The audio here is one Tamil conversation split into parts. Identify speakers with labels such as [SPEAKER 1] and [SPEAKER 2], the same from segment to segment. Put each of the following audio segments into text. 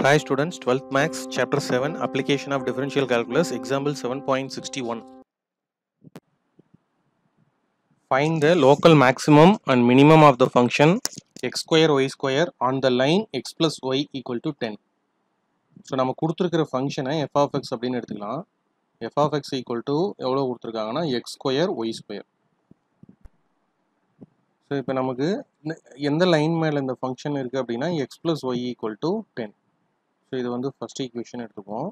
[SPEAKER 1] Hi students, 12th Max, Chapter 7, Application of Differential Calculus, Example 7.61. Find the local maximum and minimum of the function x square y square on the line x plus y equal to 10. So நம்ம கொடுத்துருக்கிற ஃபங்க்ஷனை எஃப் ஆஃப் எக்ஸ் அப்படின்னு எடுத்துக்கலாம் f of x equal to எவ்வளோ கொடுத்துருக்காங்கன்னா x square y square so இப்போ நமக்கு இந்த- எந்த லைன் மேலே இந்த ஃபங்க்ஷன் இருக்குது அப்படின்னா x plus y equal to ten so இது வந்து ஃபர்ஸ்ட் ஈக்குவேஷன் எடுத்துப்போம்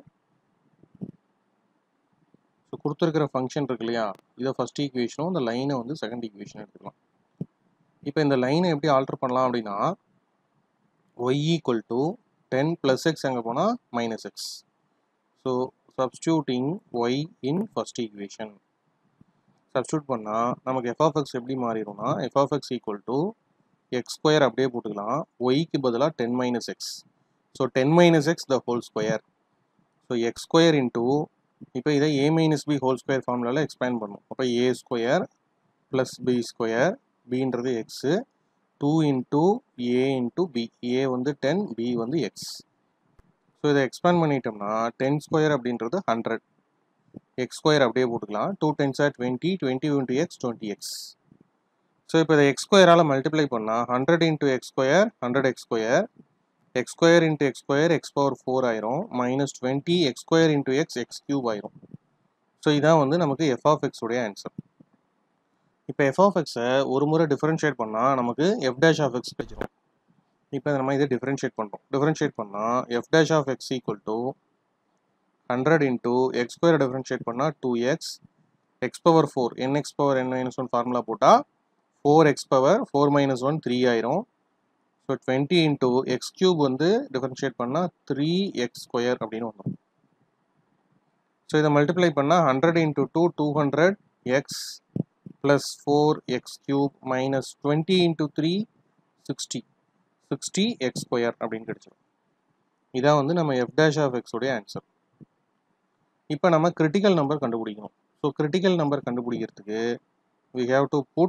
[SPEAKER 1] ஸோ கொடுத்துருக்கிற ஃபங்க்ஷன் இருக்கு இல்லையா இதை ஃபர்ஸ்ட் ஈக்குவேஷனும் இந்த லைனை வந்து செகண்ட் ஈக்குவேஷன் எடுத்துக்கலாம் இப்போ இந்த லைனை எப்படி ஆல்டர் பண்ணலாம் அப்படின்னா y equal to ten plus x எங்கே போனால் minus x so substituting y in first equation substitute பண்ணால் நமக்கு எஃப் ஆஃப் எக்ஸ் எப்படி மாறிடும்னா f of x equal to x square அப்படியே போட்டுக்கலாம் ஒய்க்கு பதிலாக ten minus x so ten minus x the whole square so x square into இப்போ இதை a minus b whole square ஃபார்முலாவில் எக்ஸ்பேண்ட் பண்ணும் அப்போ a square plus b square பின்றது x two into a into b a வந்து டென் பி வந்து எக்ஸ் ஸோ இதை எக்ஸ்பேண்ட் பண்ணிட்டோம்னா டென் ஸ்கொயர் அப்படின்றது ஹண்ட்ரட் எக்ஸ் ஸ்கொயர் அப்படியே போட்டுக்கலாம் two tens or twenty twenty into x twenty x so இப்போ இதை எக்ஸ் ஸ்கொயரால் மல்டிப்ளை பண்ணால் hundred into x square hundred x square x square into x square x power four ஆயிரும் minus twenty x square into x x cube ஆயிரும் ஸோ இதான் வந்து நமக்கு எஃப் ஆஃப் எக்ஸ் உடைய ஆன்சர் இப்போ எஃப் ஆஃப் எக்ஸை ஒரு முறை டிஃபரன்ஷியேட் பண்ணால் நமக்கு எஃப் டேஷ் ஆஃப் எக்ஸ் கிடைச்சிடும் இப்போ நம்ம இதை டிஃபரன்ஷியேட் பண்ணுறோம் டிஃபரன்ஷியேட் பண்ணால் f dash of x equal to hundred into x square differentiate பண்ணால் two x x power four n x power n minus one formula போட்டால் four x power four minus one three ஆயிரும் so twenty into x cube வந்து டிஃபரன்ஷியேட் பண்ணால் த்ரீ எக்ஸ் ஸ்கொயர் அப்படின்னு வந்துடும் ஸோ இதை மல்டிப்ளை பண்ணால் hundred into two two hundred x plus four x cube minus twenty into three sixty sixty x square அப்படின்னு கிடைச்சிடும் இதான் வந்து நம்ம எஃப் டேஷ் ஆஃப் எக்ஸ் உடைய ஆன்சர் இப்போ நம்ம கிரிட்டிக்கல் நம்பர் கண்டுபிடிக்கணும் ஸோ கிரிட்டிக்கல் நம்பர் கண்டுபிடிக்கிறதுக்கு we have to put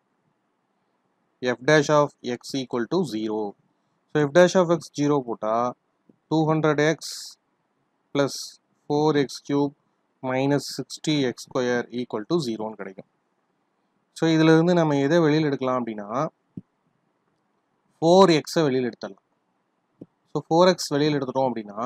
[SPEAKER 1] f dash of x equal to 0 so f dash of x 0 போட்டா 200x plus 4x cube minus 60x square equal to 0 ன்னு கிடைக்கும் ஸோ இதுல இருந்து நம்ம எதை வெளியில் எடுக்கலாம் அப்படின்னா ஃபோர் எக்ஸை வெளியில் எடுத்துடலாம் ஸோ ஃபோர் எக்ஸ் வெளியில் எடுத்துட்டோம் அப்படின்னா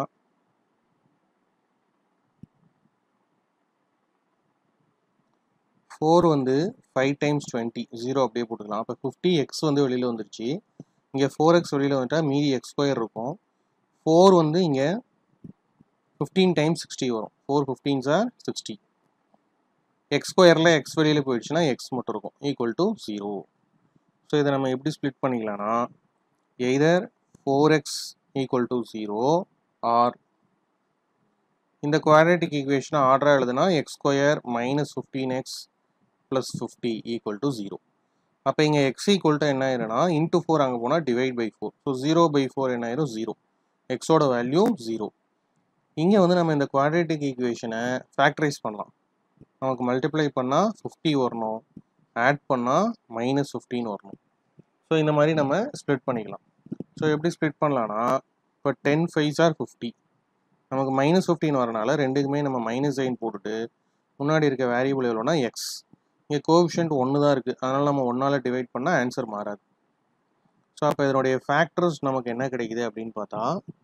[SPEAKER 1] ஃபோர் வந்து ஃபைவ் டைம்ஸ் டுவெண்ட்டி ஜீரோ அப்படியே போட்டுக்கலாம் அப்போ ஃபிஃப்டி எக்ஸ் வந்து வெளியில் வந்துருச்சு இங்கே ஃபோர் எக்ஸ் வெளியில் வந்துட்டால் மீதி எக்ஸ் ஸ்கொயர் இருக்கும் ஃபோர் வந்து இங்கே ஃபிஃப்டீன் டைம்ஸ் சிக்ஸ்டி வரும் four fifteens or sixty x ஸ்கொயரில் எக்ஸ் வெளியில் போயிடுச்சுன்னா எக்ஸ் மட்டும் இருக்கும் ஈக்குவல் டு ஜீரோ ஸோ இதை நம்ம எப்படி ஸ்ப்ளிட் பண்ணிக்கலாம்னா either four x equal to zero or இந்த குவாட்ரேட்டிக் ஈக்குவேஷனை ஆர்டராக எழுதுனா x square minus fifteen x plus fifty equal to zero அப்போ இங்கே எக்ஸ் ஈக்குவல் டு என்ன ஆயிரும்னா இன்ட்டு ஃபோர் அங்கே போனால் divide by four so zero by four என்ன ஆயிரும் ஜீரோ எக்ஸோட வேல்யூ ஜீரோ இங்கே வந்து நம்ம இந்த குவாட்ரேட்டிக் ஈக்குவேஷனை ஃபேக்டரைஸ் பண்ணலாம் நமக்கு மல்டிப்ளை பண்ணால் ஃபிஃப்டி வரணும் ஆட் பண்ணால் மைனஸ் ஃபிஃப்டின் வரணும் ஸோ இந்த மாதிரி நம்ம ஸ்ப்ளிட் பண்ணிக்கலாம் ஸோ எப்படி ஸ்ப்ளிட் பண்ணலான்னா இப்போ டென் ஃபைவ் ஆர் ஃபிஃப்டி நமக்கு மைனஸ் ஃபிஃப்டின் வரனால ரெண்டுக்குமே நம்ம மைனஸ் சைன் போட்டுட்டு முன்னாடி இருக்க வேரியபிள் எவ்வளோனா எக்ஸ் இங்கே கோவிஷன்ட் ஒன்று தான் இருக்குது அதனால் நம்ம ஒன்றால் டிவைட் பண்ணால் ஆன்சர் மாறாது ஸோ அப்போ இதனுடைய ஃபேக்டர்ஸ் நமக்கு என்ன கிடைக்குது அப்படின்னு பார்த்தா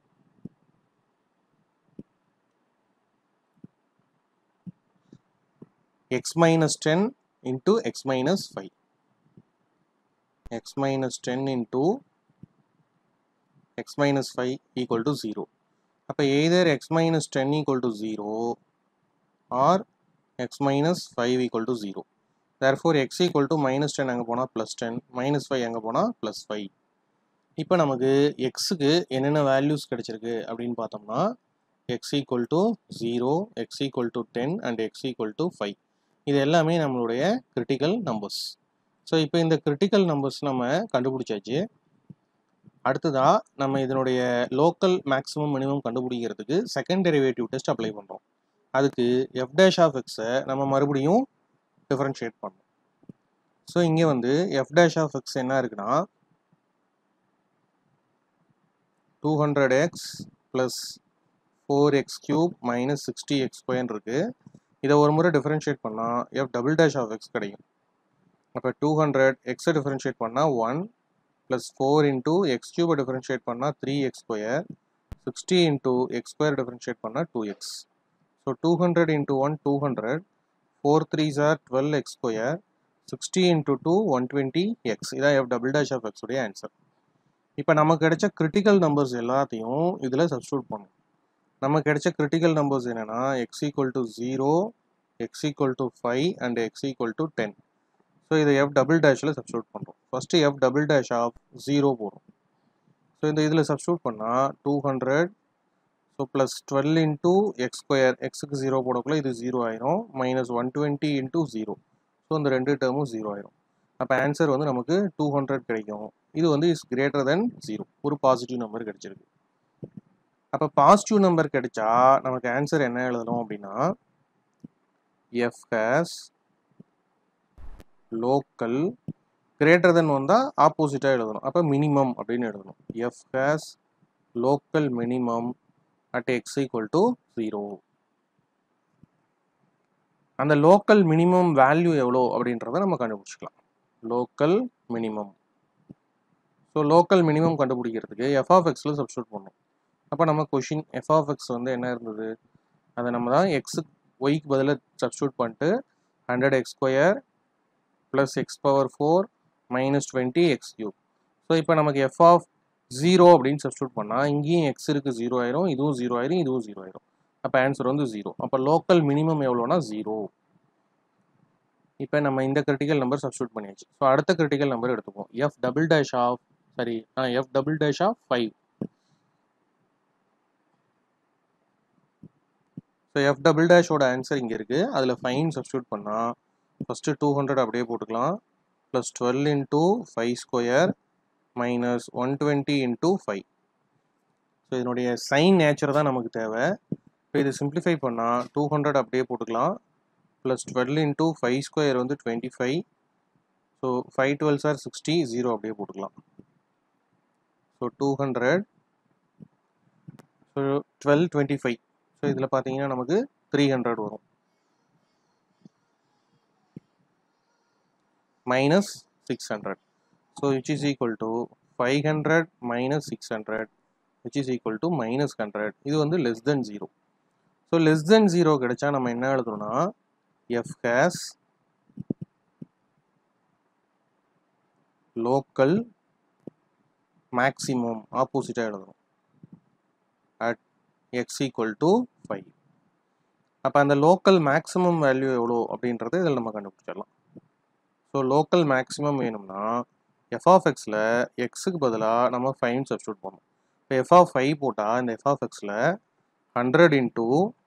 [SPEAKER 1] x minus ten into x minus five x minus ten into x minus five equal to zero அப்போ either x minus ten equal to zero or x minus five equal to zero therefore x equal to minus ten அங்கே போனால் ப்ளஸ் டென் மைனஸ் ஃபைவ் அங்கே போனால் ப்ளஸ் ஃபைவ் இப்போ நமக்கு எக்ஸுக்கு என்னென்ன வேல்யூஸ் கிடைச்சிருக்கு அப்படின்னு பார்த்தோம்னா x equal to zero x equal to ten and x equal to five இது எல்லாமே நம்மளுடைய கிரிட்டிக்கல் நம்பர்ஸ் ஸோ இப்போ இந்த கிரிட்டிக்கல் நம்பர்ஸ் நம்ம கண்டுபிடிச்சாச்சு அடுத்ததா நம்ம இதனுடைய லோக்கல் மேக்ஸிமம் மினிமம் கண்டுபிடிக்கிறதுக்கு செகண்ட் டெரிவேட்டிவ் டெஸ்ட் அப்ளை பண்ணுறோம் அதுக்கு எஃப் டேஷ் ஆஃப் எக்ஸை நம்ம மறுபடியும் டிஃபரன்ஷியேட் பண்ணோம் ஸோ இங்கே வந்து எஃப் டேஷ் ஆஃப் எக்ஸ் என்ன இருக்குன்னா two hundred x plus four x cube minus sixty x square இருக்குது இதை ஒரு முறை டிஃபரன்ஷியேட் பண்ணால் f double dash of x கிடைக்கும் அப்போ டூ ஹண்ட்ரட் எக்ஸை டிஃபரன்ஷியேட் பண்ணால் one plus four into x கியூபை டிஃபரன்ஷியேட் பண்ணால் three x square sixty into x square differentiate பண்ணால் two x so two hundred into one two hundred four three are twelve x square sixty into two one twenty X இதான் f double dash of x உடைய ஆன்சர் இப்போ நமக்கு கிடைச்ச கிரிட்டிக்கல் நம்பர்ஸ் எல்லாத்தையும் இதில் சப்ஸ்டியூட் பண்ணும் நமக்கு கிடைச்ச கிரிட்டிக்கல் நம்பர்ஸ் என்னென்னா x equal to zero x equal to five and x equal to ten so இதை எஃப் டபுள் டேஷில் சப்ஸ்டியூட் பண்ணுறோம் first f double dash of zero போடுறோம் ஸோ இந்த இதில் சப்ஸ்டியூட் பண்ணால் two hundred so plus twelve into x square எக்ஸுக்கு ஜீரோ போடக்குள்ள இது ஜீரோ ஆயிரும் minus one twenty into zero so இந்த ரெண்டு டேர்மும் ஜீரோ ஆயிரும் அப்போ ஆன்சர் வந்து நமக்கு டூ ஹண்ட்ரட் கிடைக்கும் இது வந்து இஸ் கிரேட்டர் தென் ஜீரோ ஒரு பாசிட்டிவ் நம்பர் கிடைச்சிருக்கு அப்போ பாசிட்டிவ் நம்பர் கிடைச்சா நமக்கு ஆன்சர் என்ன எழுதணும் அப்படின்னா f has local greater than வந்தால் ஆப்போசிட்டாக எழுதணும் அப்போ மினிமம் அப்படின்னு எழுதணும் f has local minimum at x equal to zero அந்த லோக்கல் மினிமம் வேல்யூ எவ்வளோ அப்படின்றத நம்ம கண்டுபிடிச்சிக்கலாம் local minimum so local minimum கண்டுபிடிக்கிறதுக்கு எஃப் ஆஃப் எக்ஸில் சப்ஸ்டியூட் பண்ணணும் அப்போ நம்ம கொஷின் எஃப் ஆஃப் எக்ஸ் வந்து என்ன இருந்தது அதை நம்ம தான் எக்ஸு ஒய்க்கு பதிலாக சப்ஸ்டியூட் பண்ணிட்டு hundred x square plus x power four minus twenty x cube so இப்போ நமக்கு எஃப் ஆஃப் ஜீரோ அப்படின்னு சப்ஸ்டியூட் பண்ணால் இங்கேயும் எக்ஸ் இருக்குது ஜீரோ ஆயிரும் இதுவும் ஜீரோ ஆயிரும் இதுவும் ஜீரோ ஆயிரும் அப்போ ஆன்சர் வந்து ஜீரோ அப்போ லோக்கல் மினிமம் எவ்வளோனா ஜீரோ இப்போ நம்ம இந்த கிரிட்டிக்கல் நம்பர் சப்ஸ்டியூட் பண்ணியாச்சு ஸோ அடுத்த கிரிட்டிக்கல் நம்பர் எடுத்துப்போம் எஃப் டபுள் டேஷ் ஆஃப் சரி ஆ f double dash of five so f double டேஷோட ஆன்சர் இங்கே இருக்குது அதில் ஃபைன் சப்ஸ்டியூட் பண்ணால் ஃபஸ்ட்டு டூ ஹண்ட்ரட் அப்படியே போட்டுக்கலாம் plus twelve into five square minus one twenty into five so இதனுடைய சைன் நேச்சர் தான் நமக்கு தேவை இப்போ இது சிம்பிளிஃபை பண்ணால் டூ ஹண்ட்ரட் அப்படியே போட்டுக்கலாம் plus twelve into five square வந்து twenty five so five twelve are sixty zero அப்படியே போட்டுக்கலாம் so two hundred so twelve twenty five so இதில் பார்த்தீங்கன்னா நமக்கு த்ரீ ஹண்ட்ரட் வரும் minus six hundred so which is equal to five hundred minus six hundred which is equal to minus hundred இது வந்து less than zero so less than zero கிடைச்சா நம்ம என்ன எழுதணும்னா எஃப் ஹேஸ் லோக்கல் மேக்ஸிமம் ஆப்போசிட்டாக எழுதணும் at x equal to five அப்போ அந்த லோக்கல் மேக்ஸிமம் வேல்யூ எவ்வளோ அப்படின்றத இதில் நம்ம கண்டுபிடிச்சிடலாம் ஸோ லோக்கல் மேக்ஸிமம் வேணும்னா எஃப் ஆஃப் எக்ஸில் எக்ஸுக்கு பதிலாக நம்ம ஃபைன் சப்ஸ்டியூட் பண்ணணும் இப்போ எஃப் ஆஃப் ஃபைவ் போட்டால் இந்த எஃப் ஆஃப் எக்ஸில் hundred into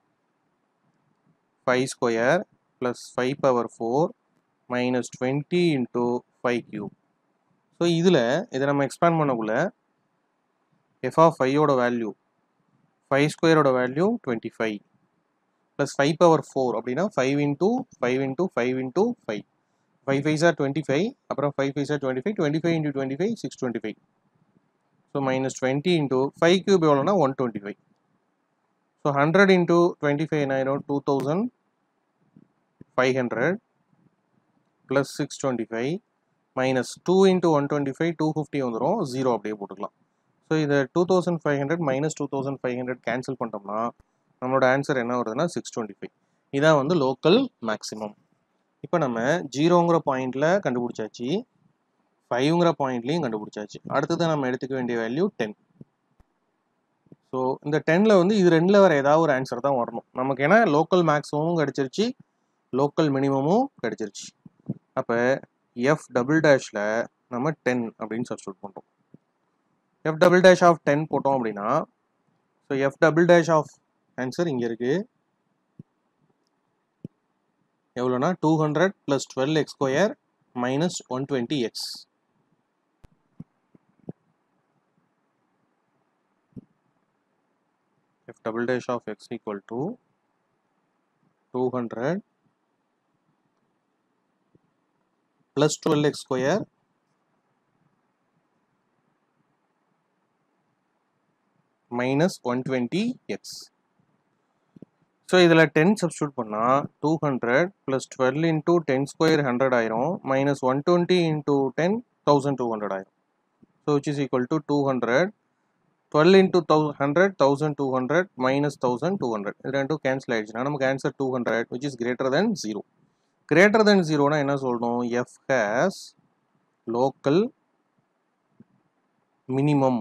[SPEAKER 1] five square plus five power four minus twenty into five cube so இதில் இதை நம்ம எக்ஸ்பேண்ட் பண்ணக்குள்ள எஃப் ஆஃப் ஃபையோட வேல்யூ ஃபைவ் ஸ்கொயரோட value twenty five plus five power four அப்படின்னா five into five into five into five five five are twenty five அப்புறம் five five are twenty five twenty five into twenty five six twenty five so minus twenty into five cube எவ்வளோனா one twenty five so hundred into twenty five ஆயிரும் two thousand five hundred plus six twenty five minus two into one twenty five two fifty வந்துடும் ஜீரோ அப்படியே போட்டுக்கலாம் ஸோ இதை two thousand five hundred minus two thousand five hundred cancel பண்ணிட்டோம்னா நம்மளோட ஆன்சர் என்ன வருதுன்னா சிக்ஸ் டுவெண்ட்டி ஃபைவ் இதான் வந்து லோக்கல் மேக்ஸிமம் இப்போ நம்ம ஜீரோங்கிற பாயிண்டில் கண்டுபிடிச்சாச்சு ஃபைவ்ங்கிற பாயிண்ட்லையும் கண்டுபிடிச்சாச்சு அடுத்தது நம்ம எடுத்துக்க வேண்டிய வேல்யூ டென் ஸோ இந்த டென்னில் வந்து இது ரெண்டில் வர ஏதாவது ஒரு ஆன்சர் தான் வரணும் நமக்கு ஏன்னா லோக்கல் மேக்ஸிமமும் கிடச்சிருச்சு லோக்கல் மினிமமும் கிடச்சிருச்சு அப்போ எஃப் டபுள் டேஷில் நம்ம டென் அப்படின்னு சப்ஸ்டியூட் பண்ணுறோம் f double dash of ten போட்டோம் அப்படின்னா so f double dash of answer இங்கே இருக்குது எவ்வளோனா two hundred plus twelve x square minus one twenty x f double dash of x equal to 200 plus 12x square minus one twenty x so இதில் டென் சப்ஸ்டியூட் பண்ணால் two hundred plus twelve into ten square hundred ஆயிரும் minus one twenty into ten thousand two hundred ஆயிரும் so which is equal to two hundred twelve into thou hundred thousand two hundred minus thousand two hundred இது ரெண்டும் கேன்சல் ஆயிடுச்சுன்னா நமக்கு answer two hundred which is greater than zero greater than ஜீரோனா என்ன சொல்லணும் f has local minimum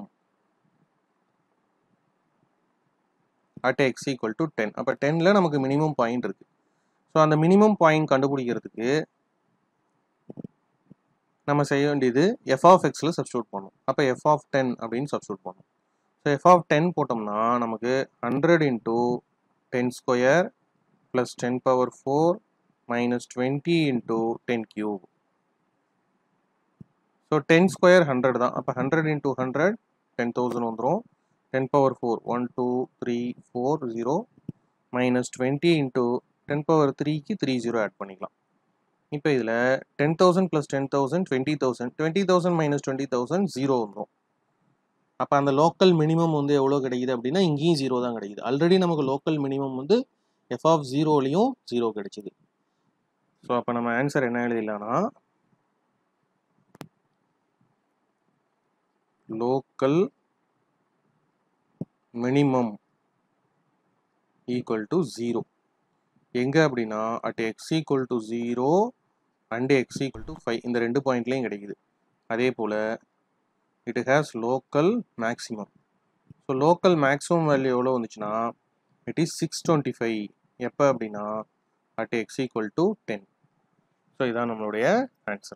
[SPEAKER 1] at x equal to ten அப்போ டென்னில் நமக்கு மினிமம் பாயிண்ட் இருக்குது ஸோ அந்த மினிமம் பாயிண்ட் கண்டுபிடிக்கிறதுக்கு நம்ம செய்ய வேண்டியது எஃப் ஆஃப் எக்ஸில் சப்ஸ்டியூட் பண்ணணும் அப்போ எஃப் ஆஃப் டென் அப்படின்னு சப்ஸ்டியூட் பண்ணணும் ஸோ எஃப் ஆஃப் டென் போட்டோம்னா நமக்கு hundred into ten square plus ten power four minus twenty into ten cube so ten square hundred தான் அப்போ hundred into hundred ten thousand வந்துடும் ten power four one two three four zero minus twenty into ten power த்ரீக்கு த்ரீ ஜீரோ ஆட் பண்ணிக்கலாம் இப்போ இதில் ten thousand plus ten thousand twenty thousand twenty thousand minus twenty thousand zero வந்துடும் அப்போ அந்த லோக்கல் மினிமம் வந்து எவ்வளோ கிடைக்குது அப்படின்னா இங்கேயும் ஜீரோ தான் கிடைக்குது ஆல்ரெடி நமக்கு லோக்கல் மினிமம் வந்து எஃப் ஆஃப் ஜீரோலையும் ஜீரோ கிடைச்சிது ஸோ அப்போ நம்ம ஆன்சர் என்ன எழுதிடலாம்னா local minimum equal to zero எங்கே அப்படின்னா at x equal to zero and x equal to five இந்த ரெண்டு பாயிண்ட்லேயும் கிடைக்குது அதே போல் it has local maximum so local maximum value எவ்வளோ வந்துச்சுன்னா it is six twenty five எப்போ அப்படின்னா at x equal to ten so இதான் நம்மளுடைய ஆன்சர்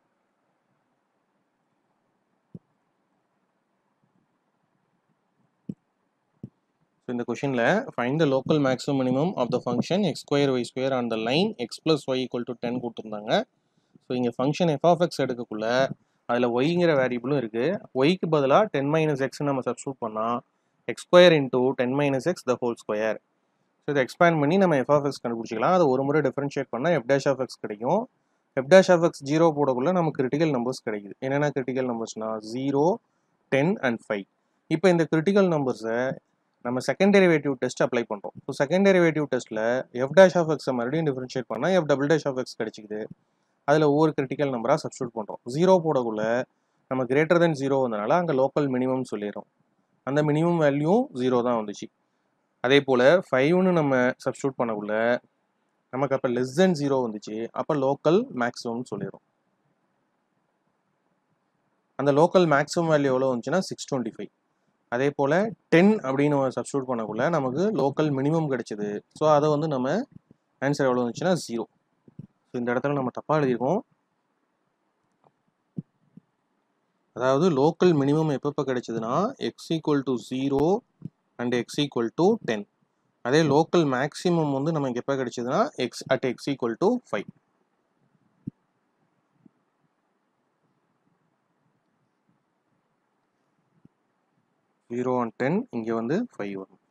[SPEAKER 1] ஸோ இந்த கொஷினில் find the local maximum minimum of the function x square y square on the line x plus y equal to ten கொடுத்துருந்தாங்க ஸோ இங்கே ஃபங்க்ஷன் எஃப் ஆஃப் எக்ஸ் எடுக்கக்குள்ள அதில் ஒய்ங்கிற வேரியபிளும் இருக்குது ஒய்க்கு பதிலாக டென் மைனஸ் எக்ஸ் நம்ம சப்ஸ்டியூட் பண்ணால் x square into ten minus x the whole square so இதை எக்ஸ்பேண்ட் பண்ணி நம்ம எஃப் ஆஃப் எக்ஸ் கண்டுபிடிச்சிக்கலாம் அது ஒரு முறை டிஃபரன்ஷியேட் பண்ணால் எஃப் டேஷ் ஆஃப் எக்ஸ் கிடைக்கும் f dash of x zero போடக்குள்ள நமக்கு கிரிட்டிக்கல் நம்பர்ஸ் கிடைக்குது என்னென்ன கிரிட்டிக்கல் நம்பர்ஸ்னா ஜீரோ டென் அண்ட் ஃபைவ் இப்போ இந்த கிரிட்டிக்கல் நம்பர்ஸை நம்ம செகண்ட் டெரிவேட்டிவ் டெஸ்ட் அப்ளை பண்ணுறோம் ஸோ செகண்ட் டெரிவேட்டிவ் டெஸ்ட்டில் எஃப் டேஷ் ஆஃப் எக்ஸை மறுபடியும் டிஃபரன்ஷியேட் பண்ணால் f double dash of x கிடைச்சிக்குது அதில் ஒவ்வொரு கிரிட்டிக்கல் நம்பராக சப்ஸ்டியூட் பண்ணுறோம் ஜீரோ போடக்குள்ள நம்ம கிரேட்டர் தென் ஜீரோ வந்தனால அங்கே லோக்கல் மினிமம் சொல்லிடுறோம் அந்த மினிமம் வேல்யூ ஜீரோ தான் வந்துச்சு அதே போல் ஃபைவ்னு நம்ம சப்ஸ்டியூட் பண்ணக்குள்ள நமக்கு அப்போ லெஸ் தென் ஜீரோ வந்துச்சு அப்போ லோக்கல் மேக்ஸிமம்னு சொல்லிடும் அந்த லோக்கல் மேக்ஸிமம் வேல்யூ எவ்வளோ வந்துச்சுன்னா சிக்ஸ் டுவெண்ட்டி ஃபைவ் அதே போல் டென் அப்படின்னு சப்ஸ்டியூட் பண்ணக்குள்ள நமக்கு லோக்கல் மினிமம் கிடைச்சிது ஸோ அதை வந்து நம்ம ஆன்சர் எவ்வளோ வந்துச்சுன்னா ஜீரோ ஸோ இந்த இடத்துல நம்ம தப்பாக எழுதியிருக்கோம் அதாவது லோக்கல் மினிமம் எப்பப்போ கிடைச்சதுன்னா x equal to zero and x equal to ten அதே லோக்கல் மேக்ஸிமம் வந்து நமக்கு எப்போ கிடைச்சதுன்னா x at x equal to five zero and ten இங்கே வந்து ஃபைவ் வரும்